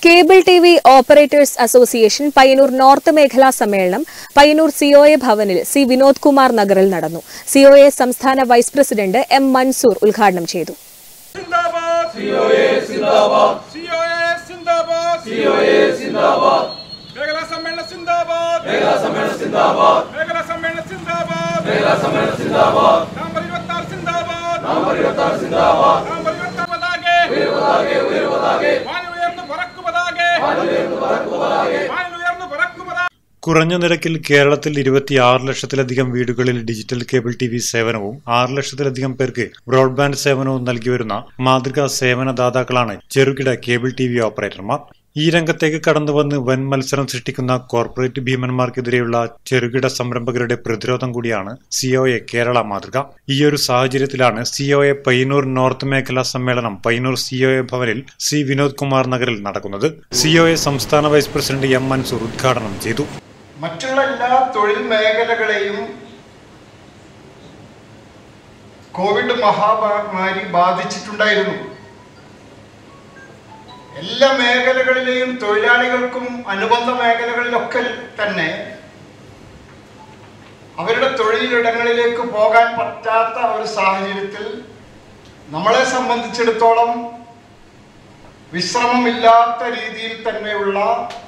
cable T V operators association Payyanur north മേഖലാ സമ്മേളനം Payyanur COA ഭവനിൽ സി വിനോദ് കുമാർ നഗറിൽ നടന്നു സിഒഎ സംസ്ഥാന വൈസ് പ്രസിഡന്റ് എം മൻസൂർ ഉദ്ഘാടനം ചെയ്തു സിന്ദാബാദ് സിഒഎ സിന്ദാബാദ് സിഒഎ സിന്ദാബാദ് സിഒഎ സിന്ദാബാദ് മേഖലാ സമ്മേളന സിന്ദാബാദ് മേഖലാ സമ്മേളന സിന്ദാബാദ് മേഖലാ സമ്മേളന സിന്ദാബാദ് മേഖലാ സമ്മേളന സിന്ദാബാദ് നമ്പർ 26 സിന്ദാബാദ് നമ്പർ 26 സിന്ദാബാദ് നമ്പർ 26 പതാകെ ഉയർ പതാകെ ഉയർ പതാകെ വാനുയർന്നു പറക്കു പതാകെ വാനുയർന്നു പറക്കു പതാകെ വാനുയർന്നു പറക്കു പതാകെ കുറഞ്ഞ നിരക്കിൽ കേരളത്തിൽ ഇരുപത്തിയാറ് ലക്ഷത്തിലധികം വീടുകളിൽ ഡിജിറ്റൽ കേബിൾ ടി വി സേവനവും ആറ് ലക്ഷത്തിലധികം പേർക്ക് ബ്രോഡ്ബാൻഡ് സേവനവും നൽകി വരുന്ന മാതൃകാ സേവനദാതാക്കളാണ് ചെറുകിട കേബിൾ ടി വി ഓപ്പറേറ്റർമാർ ഈ രംഗത്തേക്ക് കടന്നുവന്ന് വൻ മത്സരം സൃഷ്ടിക്കുന്ന കോർപ്പറേറ്റ് ഭീമന്മാർക്കെതിരെയുള്ള ചെറുകിട സംരംഭകരുടെ പ്രതിരോധം കൂടിയാണ് സിഒഎ കേരള മാതൃക ഈയൊരു സാഹചര്യത്തിലാണ് സിഒഎ പയ്യന്നൂർ നോർത്ത് മേഖലാ സമ്മേളനം പയ്യന്നൂർ സിഒഎ ഭവനിൽ സി വിനോദ് കുമാർ നഗറിൽ നടക്കുന്നത് സിഒഎ സംസ്ഥാന വൈസ് പ്രസിഡന്റ് എം മൻസൂർ ഉദ്ഘാടനം ചെയ്തു മറ്റുള്ള എല്ലാ തൊഴിൽ മേഖലകളെയും കോവിഡ് മഹാമാരി ബാധിച്ചിട്ടുണ്ടായിരുന്നു എല്ലാ മേഖലകളിലെയും തൊഴിലാളികൾക്കും അനുബന്ധ മേഖലകളിലൊക്കെ തന്നെ അവരുടെ തൊഴിലിടങ്ങളിലേക്ക് പോകാൻ പറ്റാത്ത ഒരു സാഹചര്യത്തിൽ നമ്മളെ സംബന്ധിച്ചിടത്തോളം വിശ്രമമില്ലാത്ത രീതിയിൽ തന്നെയുള്ള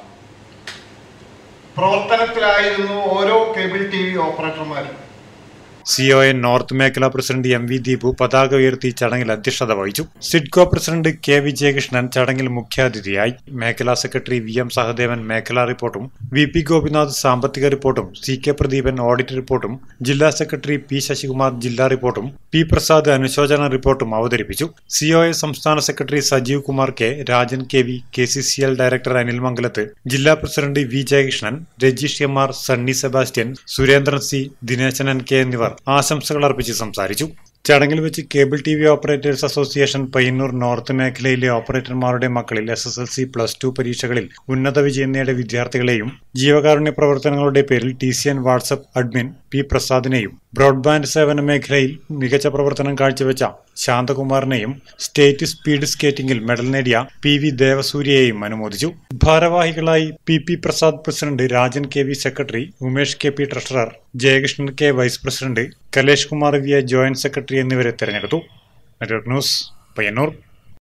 പ്രവർത്തനത്തിലായിരുന്നു ഓരോ കേബിൾ ടി വി ഓപ്പറേറ്റർമാരും സിഒഎ നോർത്ത് മേഖലാ പ്രസിഡന്റ് എം വി ദീപു പതാക ഉയർത്തി ചടങ്ങിൽ അധ്യക്ഷത വഹിച്ചു സിഡ്കോ പ്രസിഡന്റ് കെ വിജയകൃഷ്ണൻ ചടങ്ങിൽ മുഖ്യാതിഥിയായി മേഖലാ സെക്രട്ടറി വി എം സഹദേവൻ മേഖലാ റിപ്പോർട്ടും വി പി ഗോപിനാഥ് സാമ്പത്തിക റിപ്പോർട്ടും സി കെ പ്രദീപൻ ഓഡിറ്റ് റിപ്പോർട്ടും ജില്ലാ സെക്രട്ടറി പി ശശികുമാർ ജില്ലാ റിപ്പോർട്ടും പി പ്രസാദ് അനുശോചന റിപ്പോർട്ടും അവതരിപ്പിച്ചു സിഒഎ സംസ്ഥാന secretary Sajeev Kumar K Rajan K V K C C L director Anil Mangalath ജില്ലാ president V Jayakrishnan Rajeesh M R Sunny Sebastian Surendran C Dineshan N K എന്നിവർ ആശംസകൾ അർപ്പിച്ച് സംസാരിച്ചു ചടങ്ങിൽ വെച്ച് cable T V operators association Payyanur north മേഖലയിലെ ഓപ്പറേറ്റർമാരുടെ മക്കളിൽ S S L C plus two പരീക്ഷകളിൽ ഉന്നത വിജയം നേടിയ വിദ്യാർത്ഥികളെയും ജീവകാരുണ്യ പ്രവർത്തനങ്ങളുടെ പേരിൽ T C N WhatsApp admin P പ്രസാദിനെയും ബ്രോഡ്ബാൻഡ് സേവന മേഖലയിൽ മികച്ച പ്രവർത്തനം കാഴ്ചവെച്ച ശാന്തകുമാറിനെയും സ്റ്റേറ്റ് സ്പീഡ് സ്കേറ്റിംഗിൽ മെഡൽ നേടിയ പി വി ദേവസൂര്യയെയും അനുമോദിച്ചു ഭാരവാഹികളായി P P Prasad president Rajan K V secretary Umesh K P treasurer Jayakrishnan K vice president Kalesh Kumar V A joint secretary എന്നിവരെ തെരഞ്ഞെടുത്തു നെറ്റ്വർക്ക് ന്യൂസ് പയ്യന്നൂർ